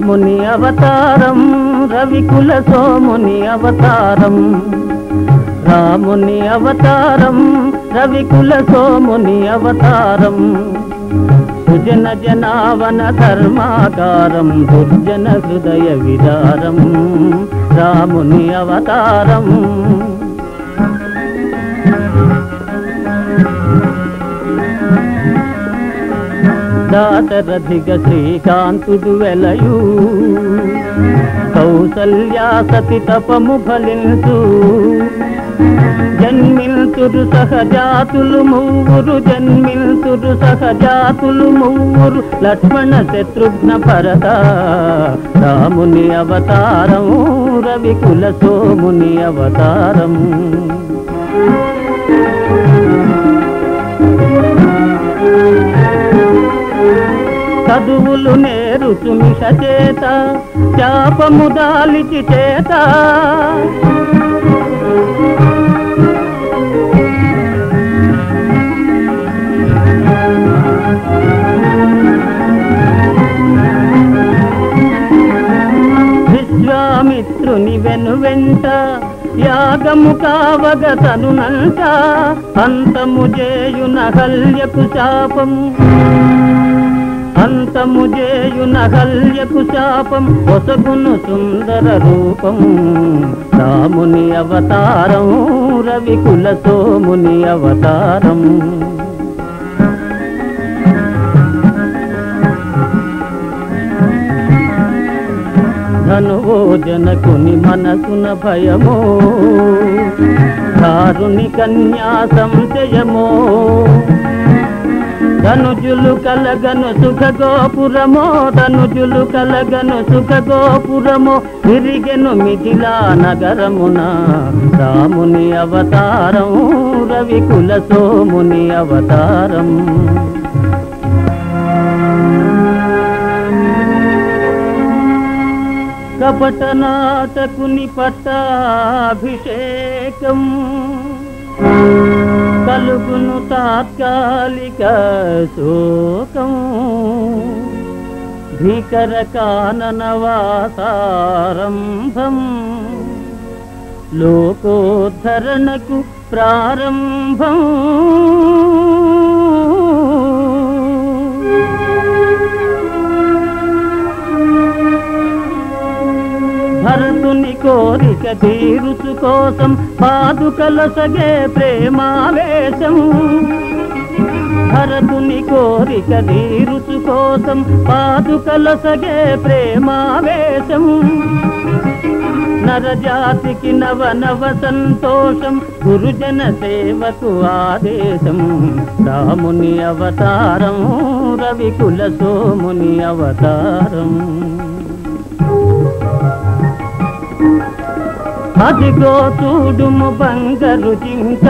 రాముని అవతారం రవికుల సోముని అవతారం రాముని అవతారం రవికుల సోముని అవతారం సుజన జనావన ధర్మాకారం దుర్జన హృదయ విదారం రాముని అవతారం దాశరథిగ శ్రీకాంతుడు వెలయు కౌసల్యా సతి తపము ఫలించు జన్మిల్తురు సహజాతులు మూవురు జన్మిల్తురు సహజాతులు మూవురు లక్ష్మణ శత్రుఘ్న భరత రాముని అవతారం రవికుల సోముని అవతారం చదువులు నేరుచు మిష చేత చాపము దాలిచి చేత విశ్వామిత్రుని వెను వెంట యాగము కావగ తనునంట అంతము చేయున హల్యకు శాపము అంతము చేయున హల్యకు శాపం ఒసగును సుందర రూపం రాముని అవతారం రవికుల సోముని అవతారం ధనువో జనకుని మనసున భయమో దారుని కన్యా సంశయమో ధనుజులు కలగను సుఖ గోపురమో ధనుజులు కలగను సుఖ గోపురమో తిరిగెను మిథిలా నగరమున రాముని అవతారం రవికుల సోముని అవతారం కపట నాటకుని పట్టాభిషేకం కలుగును తాత్కాలిక శోకం భీకర కాననవాసారంభం లోకోద్ధరణకు ప్రారంభం భరతుని కోరిక తీరుచు కోసం పాదుకల సగే ప్రేమావేశం భరతుని కోరిక తీరుచు కోసం పాదుకల సగే ప్రేమావేశం నరజాతికి నవ నవ సంతోషం గురుజన సేవకు ఆదేశం రాముని అవతారం రవికుల సోముని అవతారం అదిగో చూడుము బంగారు జింక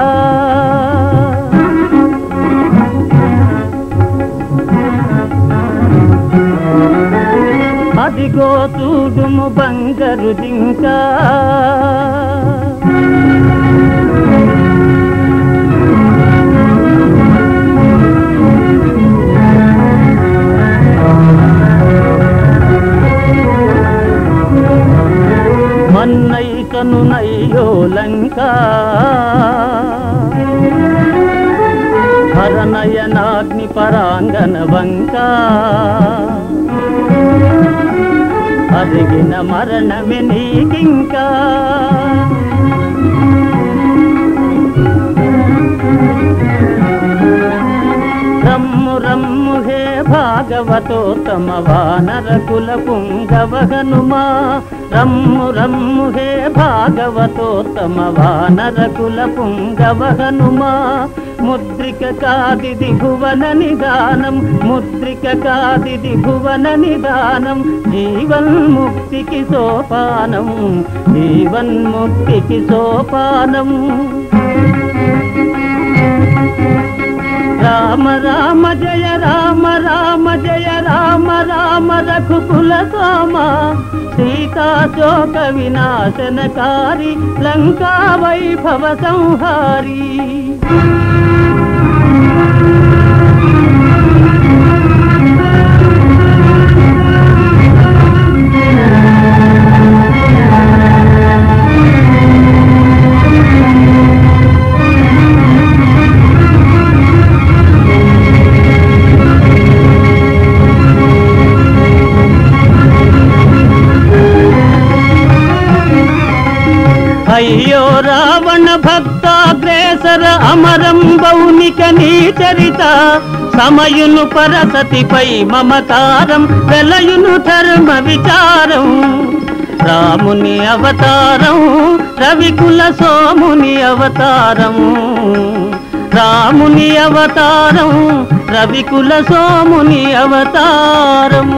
అదిగో చూడుము బంగారు జింక మన్నైతను నయ్యో లంక హరనయనాగ్ని పరాంగన వంక అరిగిన మరణమే నీకింకా రమ్ము రమ్ము హే భాగవతోత్తమ వానర కుల పుంగవ హనుమా రమ్ము రమ్ము హే భాగవతోత్తమ వానర కుల పుంగవ హనుమా ముద్రిక కాదిది భువన నిదానం ముద్రిక కాదిది భువన నిదానం జీవన్ముక్తికి సోపానం జీవన్ముక్తికి సోపానం రామ రామ జయ రామ రామ జయ రామ రామ రఘుకుల సోమ సీతా శోక వినాశనకారి లంకా వైభవ సంహారి అయ్యో రావణ భక్తాగ్రేసర అమరం బౌనిక నీ చరిత సమయును పరసతిపై మమతారం వెలయును ధర్మ విచారం రాముని అవతారం రవికుల సోముని అవతారం రాముని అవతారం రవికుల సోముని అవతారము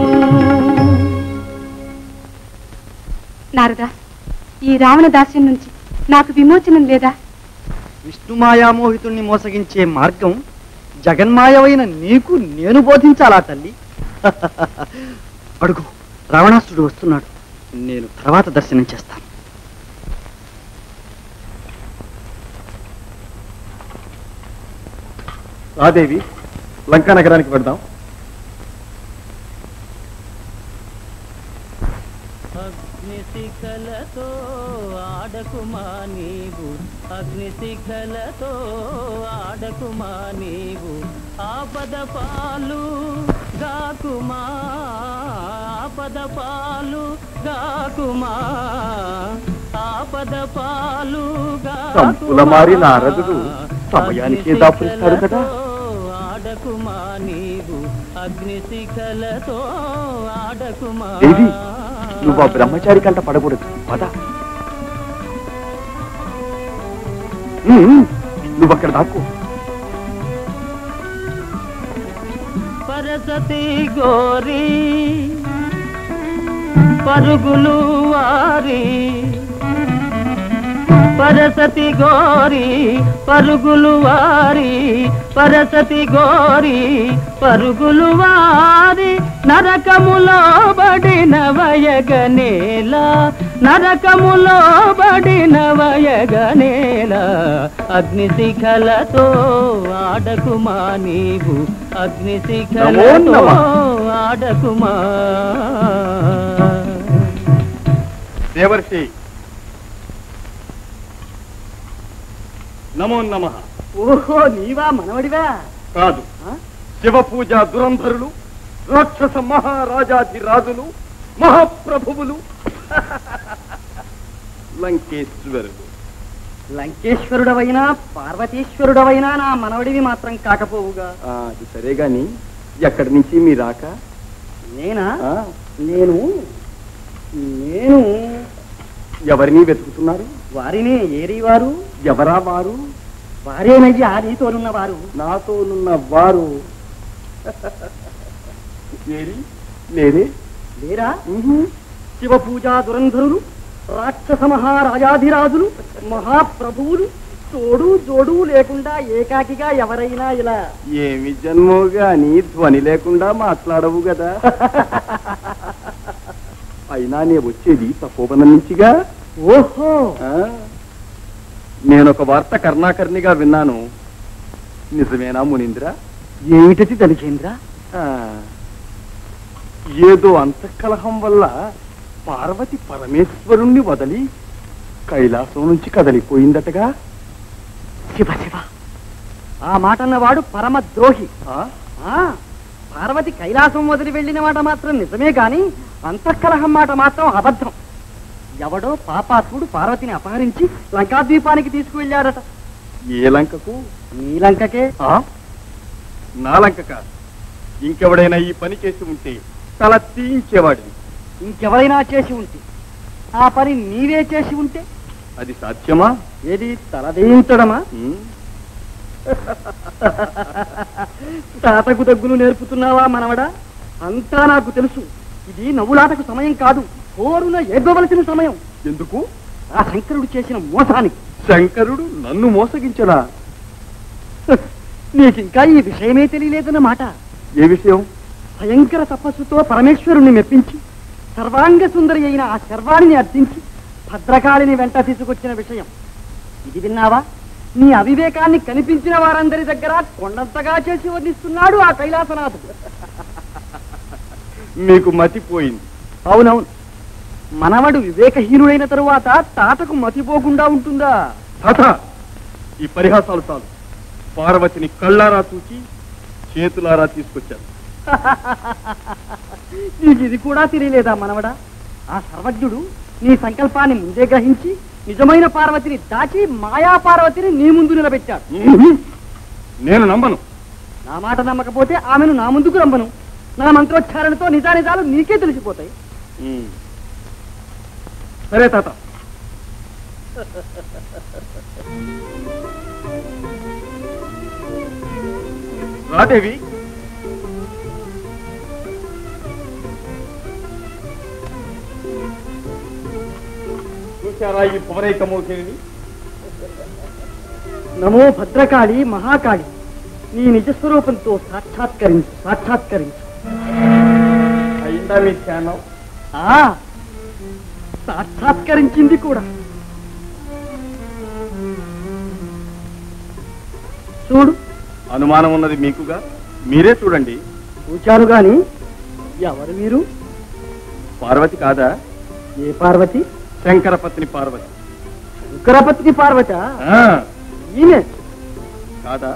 నారదా ఈ రావణ దాస్యం నుంచి నాకు విమోచనం లేదా విష్ణుమాయామోహితుణ్ణి మోసగించే మార్గం జగన్మాయవైన నీకు నేను బోధించాలా తల్లి అడుగు రావణాసుడు వస్తున్నాడు నేను తర్వాత దర్శనం చేస్తాను రాదేవి లంకా నగరానికి వెళ్దాం అగ్నిశిఖలతో ఆడకుమా నీవు అగ్నిశిఖలతో ఆడకుమా నీవు ఆపద పాలు గాకుమా ఆపద పాలు గాకుమా ఆపద పాలు సంపుల మారి నారదుడు సమయానికే దాపురిస్తాడు కదా. ఆడకుమా నీవు అగ్నిశిఖలతో ఆడకుమా దేవి నువ్వు ఆ బ్రహ్మచారి కంట పడకూడదు పద ఉమ్, నువ్వు అక్కడ దాక్కు పరసతి గోరి పరుగులు వారి పరసతి గోరి పరుగులు వారి పరసతి గోరి పరుగులు వారి నరకములో బడిన వయగనేల నరకములో బడిన వయగనేల అగ్నిశిఖలతో ఆడకుమా నీవు అగ్నిశిఖలతో నమో ఆడకుమా దేవర్షి నమో నమ ఓహో నీవా మనవడివా కాదు శివ పూజ దురంధరులు రాక్షస మహారాజాది రాజులు మహాప్రభువులు లంకేశ్వరులు లంకేశ్వరుడవైనా పార్వతీశ్వరుడవైనా నా మనవడివి మాత్రం కాకపోవుగా ఆ, అది సరే గాని ఎక్కడి నుంచి మీ రాక నేనా ఆ, నేను నేను ఎవరిని వెతుకుతున్నారు వారినే ఏరి వారు ఎవరా వారు వారేనయ్యా నీతోనున్న వారు నాతోనున్న వారు ఏరి లేరే లేరా శివ పూజా దురంధరులు రాక్షస మహారాజాధిరాజులు మహాప్రభువులు తోడు జోడు లేకుండా ఏకాకిగా ఎవరైనా ఇలా ఏమి జన్మో గాని ధ్వని లేకుండా మాట్లాడవు కదా అయినా నే వచ్చేది తపోవనం నుంచిగా ఓహో ఆ? నేనొక వార్త కర్ణాకర్ణిగా విన్నాను నిజమేనా మునీంద్ర ఏమిటది దలిచేంద్ర ఆ, ఏదో అంతఃకలహం వల్ల పార్వతి పరమేశ్వరుణ్ణి వదలి కైలాసం నుంచి కదలిపోయిందటగా శివ శివ ఆ మాట అన్నవాడు పరమ ద్రోహి ఆ? ఆ పార్వతి కైలాసం వదిలి వెళ్ళిన మాట మాత్రం నిజమే గాని అంతఃకలహం మాట మాత్రం అబద్ధం ఎవడో పాపాత్ముడు పార్వతిని అపహరించి లంకాద్వీపానికి తీసుకువెళ్ళాడట ఏ లంకకు నీ లంకకే ఆ? నా లంక కాదు ఇంకెవడైనా ఈ పని చేసి ఉంటే తల తీయించేవాడిని ఇంకెవరైనా చేసి ఉంటే ఆ పని నీవే చేసి ఉంటే అది సాధ్యమా ఏది తలదేయించడమా ఉమ్, తాతకు దగ్గులు నేర్పుతున్నావా మనవడా అంతా నాకు తెలుసు ఇది నవ్వులాటకు సమయం కాదు కోరున ఎగ్గవలసిన సమయం ఎందుకు ఆ శంకరుడు చేసిన మోసానికి శంకరుడు నన్ను మోసగించడా నీకింకా ఈ విషయమే తెలియలేదన్నమాట ఏ విషయం భయంకర తపస్సుతో పరమేశ్వరుణ్ణి మెప్పించి సర్వాంగ సుందరి అయిన ఆ శర్వాణిని అర్థించి భద్రకాళిని వెంట తీసుకొచ్చిన విషయం ఇది విన్నావా నీ అవివేకాన్ని కనిపించిన వారందరి దగ్గర కొండంతగా చేసి వర్ణిస్తున్నాడు ఆ కైలాసనాథుడు మీకు మతిపోయింది అవునవును మనవడు వివేకహీనుడైన తరువాత తాతకు మతిపోకుండా ఉంటుందా తాత ఈ పరిహాసాలు చాలు పార్వతిని కళ్ళారా చూచి చేతులారా తీసుకొచ్చాను నీకు ఇది కూడా తెలియలేదా మనవడా ఆ సర్వజ్ఞుడు నీ సంకల్పాన్ని ముందే గ్రహించి నిజమైన పార్వతిని దాచి మాయా పార్వతిని నీ ముందు నిలబెట్టాడు ఉహుం. నేను నమ్మను నా మాట నమ్మకపోతే ఆమెను నా ముందుకు రమ్మను నా మంత్రోచ్చారణతో నిజానిజాలు నీకే తెలిసిపోతాయి ఉమ్. సరే తాత రాదేవి చూశారా ఈ పవరైక మోహిని నమో భద్రకాళి మహాకాళి నీ నిజస్వరూపంతో సాక్షాత్కరించు సాక్షాత్కరించు అయిందా మీ ధ్యానం ఆ సాక్షాత్కరించింది కూడా చూడు అనుమానం ఉన్నది మీకుగా మీరే చూడండి చూచాను గాని ఎవరు వీరు పార్వతి కాదా ఏ పార్వతి శంకరపత్ని పార్వతి శంకరపత్ని పార్వత ఆ, ఈమె కాదా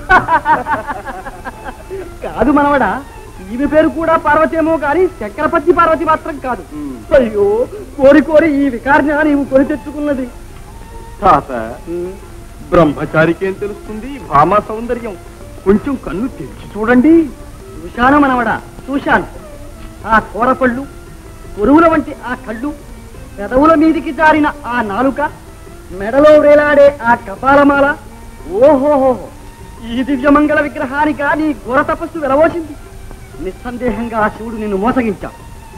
కాదు మనవడా ఈమె పేరు కూడా పార్వతేమో కానీ చక్రపతి పార్వతి మాత్రం కాదు ఉమ్. అయ్యో కోరి కోరి ఈ వికారణ నీవు కొని తెచ్చుకున్నది తాత బ్రహ్మచారికేం తెలుస్తుంది భామా సౌందర్యం కొంచెం కన్ను తెరిచి చూడండి చూశాను మనవడా చూశాను ఆ కూరపళ్ళు కొరువుల వంటి ఆ కళ్ళు పెదవుల మీదికి జారిన ఆ నాలుక మెడలో వేలాడే ఆ కపాలమాల ఓహోహో ఈ దివ్యమంగళ విగ్రహానిక నీ ఘోర తపస్సు వెలవోసింది నిస్సందేహంగా ఆ శివుడు నిన్ను మోసగించాడు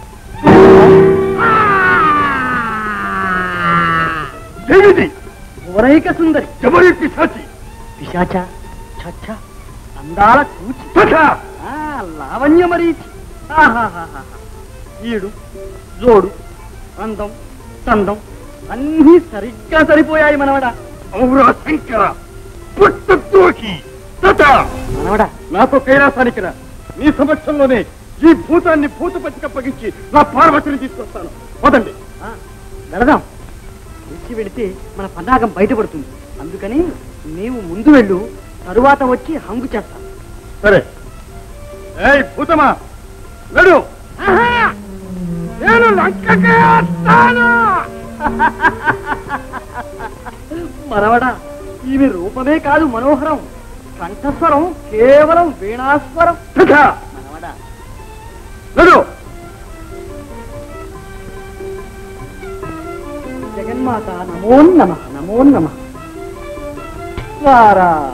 ఏమిటి ఘోరైక సుందరి ఎవరి పిశాచి పిశాచ చచ్చ అందాల కూచి తథా! ఆ, లావణ్య మరీచి ఆహాహాహా. ఈడు జోడు అందం చందం అన్నీ సరిగ్గా సరిపోయాయి మనవడా ఔరా శంకర పుట్టతోకి తథా! మనవడా నాతో కైలాసానికి రా నీ సమక్షంలోనే ఈ భూతాన్ని భూతపతికి అప్పగించి నా పార్వతిని తీసుకొస్తాను వదండి ఆ, వెళదాం వచ్చి వెళితే మన పన్నాగం బయటపడుతుంది అందుకని నీవు ముందు వెళ్ళు తరువాత వచ్చి హంగు చేస్తాను సరే ఏయ్ భూతమా నడు నేను లంకకే వస్తాను మనవడా ఈమె రూపమే కాదు మనోహరం కంఠస్వరం కేవలం వీణాస్వరం తథా! మనవడా నడు జగన్మాత నమో నమ నమో నమ నారాయణ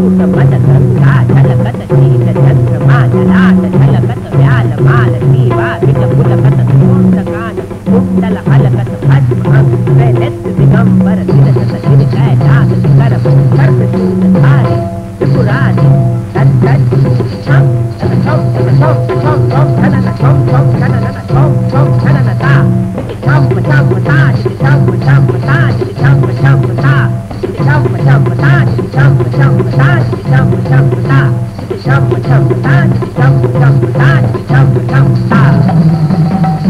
सूट मत गंगा झलकत शीत चंद्रमा जलात झलकत व्याल माल दीवा विज पुलकत सूट कान कुंडल हलकत भस्म अंग नृत्य दिगंबर विरसत गिर कैलास शिखर सर्व सूट धारी त्रिपुरारी तत् तत् छम तत छम तत छम छम छम छनन छम छम छनन छम छम छनन ता इति छम छम ता इति छम छम ता इति छम छम ता इति छम छम ता इति छम छम ता इति छम छम ता इति छम छम ता इति छम छम ता इति छम छम ता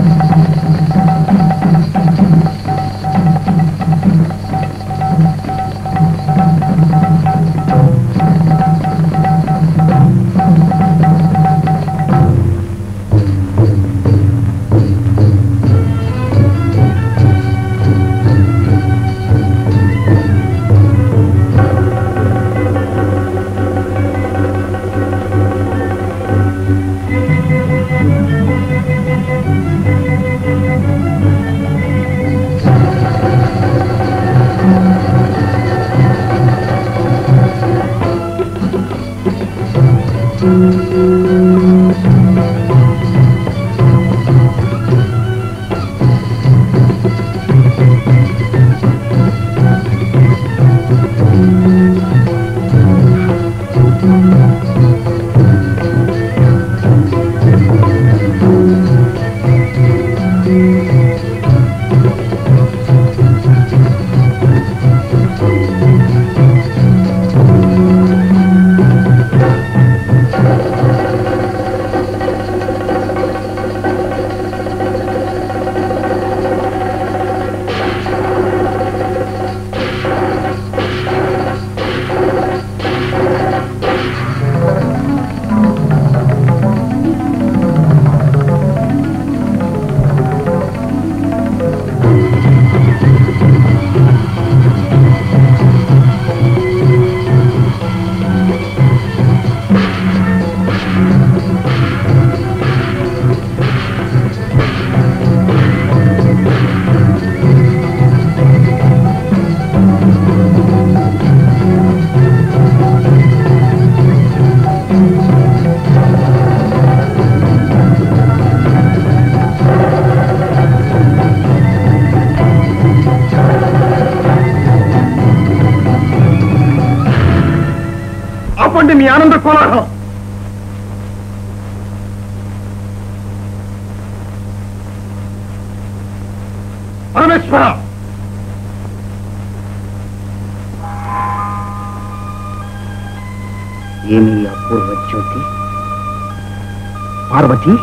ఆపండి మీ ఆనంద కోలాహలం పరమేశ్వర ఏమి అపూర్వ జ్యోతి పార్వతి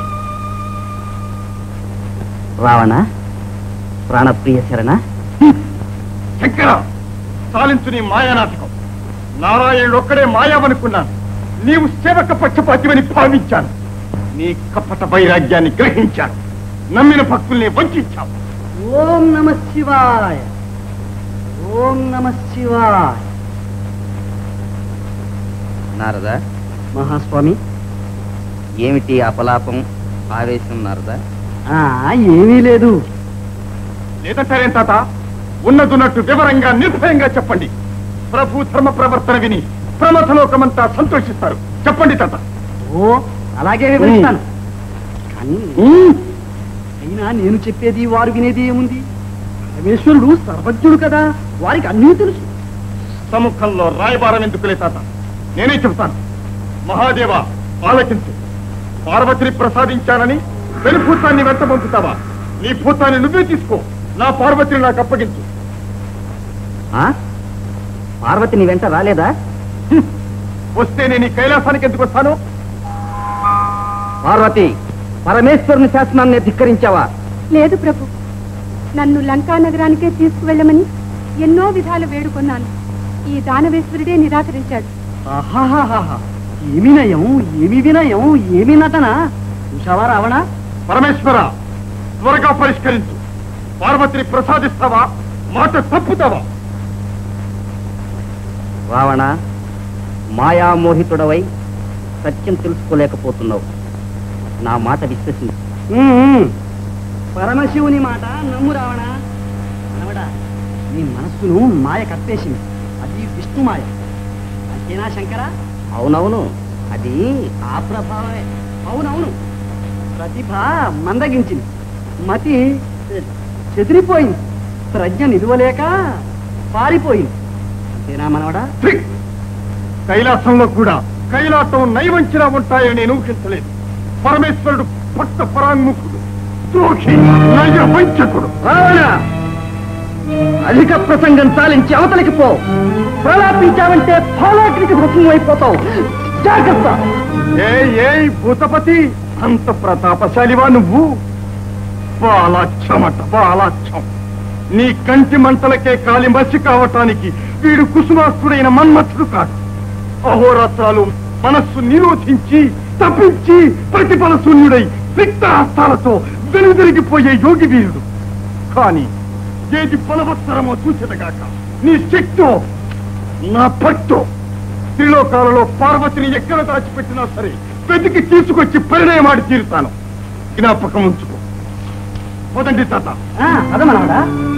రావణ ప్రాణప్రియ శరణ శంకర సాలించు నీ మాయానాటకం నారాయణుడు ఒక్కడే మాయావనుకున్నాను నీవు సేవక పక్షపాతివని భావించాను నీ కపట వైరాగ్యాన్ని గ్రహించాను నమ్మిన భక్తుల్ని వంచావు ఓం నమ శివాయ ఓం నమ శివాయ నారదా మహాస్వామి ఏమిటి అపలాపం ఆవేశం నారదా ఆ ఏమీ లేదు లేదంటారేం తాత ఉన్నదున్నట్టు వివరంగా నిర్భయంగా చెప్పండి ప్రభు ధర్మ ప్రవర్తన విని ప్రమథలోకమంతా సంతోషిస్తారు చెప్పండి తాత ఓ అలాగే వివరిస్తాను కానీ అయినా నేను చెప్పేది వారు వినేది ఏముంది పరమేశ్వరుడు సర్వజ్ఞుడు కదా వారికి అన్నీ తెలుసు సముఖంలో రాయబారం ఎందుకులే తాత నేనే చెబుతాను మహాదేవ ఆలకించు పార్వతిని ప్రసాదించానని వెలుభూతాన్ని వెంట పంపుతావా నీ భూతాన్ని నువ్వే తీసుకో నా పార్వతిని నాకు అప్పగించు ఆ? పార్వతి నీ వెంట రాలేదా హ్మ్. వస్తే నేను ఈ కైలాసానికి ఎందుకు వస్తాను పార్వతి పరమేశ్వరుని శాసనాన్ని ధిక్కరించావా లేదు ప్రభు నన్ను లంకా నగరానికే తీసుకువెళ్ళమని ఎన్నో విధాలు వేడుకొన్నాను ఈ దానవేశ్వరుడే నిరాకరించాడు ఆహాహాహా. ఏమి నయం ఏమి వినయం ఏమి నటన చూసావా రావణ పరమేశ్వర త్వరగా పరిష్కరించు పార్వతిని ప్రసాదిస్తావా మాట తప్పుతావా రావణ మాయామోహితుడవై సత్యం తెలుసుకోలేకపోతున్నావు నా మాట విశ్వసించు పరమశివుని మాట నమ్ము రావణ రావణ నీ మనస్సును మాయ కప్పేసింది అది విష్ణు మాయ అదేనా శంకర అవునవును అది ఆ ప్రభావమే అవునవును ప్రతిభ మందగించింది మతి చెదిరిపోయింది ప్రజ్ఞ నిలువలేక పారిపోయింది అంతేనా మనవడా ఛీ! కైలాసంలో కూడా కైలాసం నైవంచిలా ఉంటాయని నేను ఊహించలేదు పరమేశ్వరుడు పట్ట పరాంగుఖుడు ద్రోహి నయ వంచకుడు రావణ అధిక ప్రసంగం చాలించి అవతలికి పో ప్రలాపించావంటే ఫాలాగ్నికి భస్మం అయిపోతావు జాగ్రత్త ఏ ఏ భూతపతి అంత ప్రతాపశాలివా నువ్వు బాలాక్షమట బాలాక్షం నీ కంటి మంటలకే కాలి మసి కావటానికి వీడు కుసుమాస్తుడైన మన్మథుడు కాదు అహోరాత్రాలు మనస్సు నిరోధించి తప్పించి ప్రతిఫల శూన్యుడై రిక్త హస్తాలతో వెనుదిరిగిపోయే యోగి వీరుడు కానీ ఏది బలవత్తరమో చూచెదగాక నీ శక్తో నా భక్తో త్రిలోకాలలో పార్వతిని ఎక్కడ దాచిపెట్టినా సరే వెతికి తీసుకొచ్చి పరిణయమాడి తీరుతాను జ్ఞాపకం ఉంచుకో మొదటి తాత ఆ, అదే మనవడా